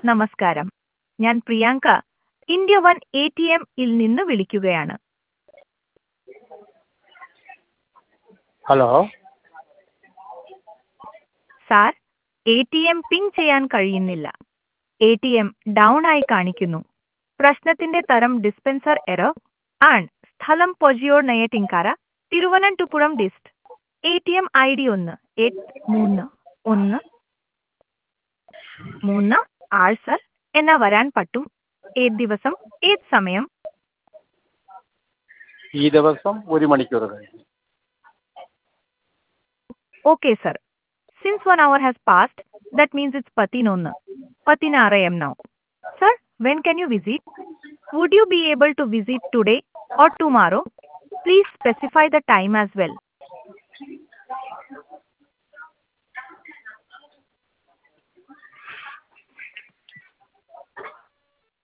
നമസ്കാരം ഞാൻ Priyanka India one A T എമ്മിൽ നിന്ന് വിളിക്കുകയാണ് hello sir A T M ping ചെയ്യാൻ കഴിയുന്നില്ല എ ടി എം ഡൗൺ ആയി കാണിക്കുന്നു പ്രശ്നത്തിന്റെ തരം ഡിസ്പെൻസർ എറർ ആണ് സ്ഥലം Pozhiyoor Neyyattinkara Thiruvananthapuram dist A T M I D ഒന്ന് എട്ട് മൂന്ന് ഒന്ന് മൂന്ന് ആറ് സർ എന്ന വരാൻ പറ്റും ഏത് ദിവസം ഏത് സമയം ഈ ദിവസം ഒരു മണിക്കൂർ കഴിഞ്ഞ് Okay, sir. Since one hour has passed, that means it's Patinonna. Patinara am now. Sir, when can you visit? Would you be able to visit today or tomorrow? Please specify the time as well.